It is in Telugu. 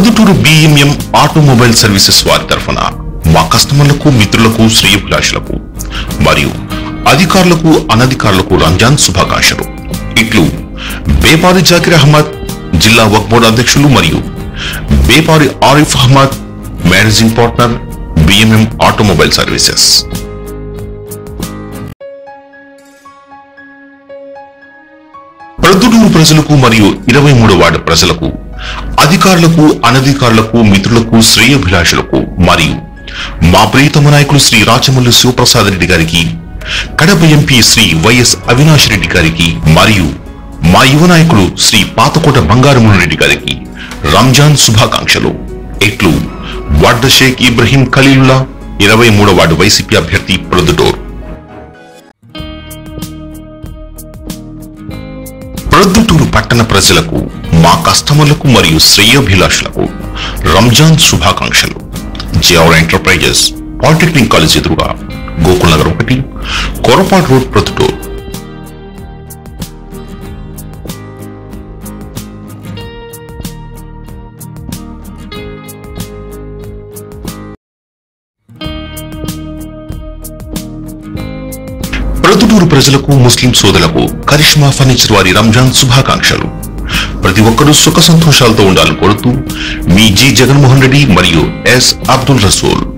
ప్రొద్దుటూరు బిఎంఎం ఆటోమొబైల్ సర్వీసెస్ వారి తరఫున మా కస్టమర్లకు మిత్రులకు శ్రేయభిలాషులకు మరియు అధికారులకు అనధికారులకు రంజాన్ శుభాకాంక్షలు ఇట్లు బేపారి జాకిర్ అహ్మద్ జిల్లా వక్ బోర్డు అధ్యక్షులు మరియు Bepari Arif Ahmad managing partner BMM automobile services Proddatur ప్రజలకు మరియు ఇరవై మూడు వార్డు ప్రజలకు అధికారులకు అనధికారులకు మిత్రులకు శ్రేయోభిలాషులకు మరియు మా ప్రియతమ నాయకులు శ్రీ రాచమల్లి శివప్రసాద్ రెడ్డి గారికి కడప ఎంపీ శ్రీ వైఎస్ అవినాష్ రెడ్డి గారికి మరియు మా యువ నాయకులు శ్రీ పాతకోట బంగారముని రెడ్డి గారికి రంజాన్ శుభాకాంక్షలు ఇట్లు వార్డ షేక్ ఇబ్రహీం ఖలీలుల్లా ఇరవై మూడో వార్డు వైసీపీ అభ్యర్థి ప్రొద్దుటూరు ప్రొద్దుటూరు పట్టణ ప్రజలకు మా కస్టమర్లకు మరియు శ్రేయోభిలాషులకు రంజాన్ శుభాకాంక్షలు జిఆర్ ఎంటర్ప్రైజెస్ పాలిటెక్నిక్ కాలేజ్ ఎదురుగా గోకుల్ నగర్ ఒకటి కొరపాటు రోడ్ ప్రొద్దుటూరు ప్రొద్దుటూరు ప్రజలకు ముస్లిం సోదరులకు కరిష్మా ఫర్నిచర్ వారి రంజాన్ శుభాకాంక్షలు ప్రతి ఒక్కరూ సుఖ సంతోషాలతో ఉండాలని కోరుతూ మీ జి జగన్మోహన్ రెడ్డి మరియు ఎస్ అబ్దుల్ రసూల్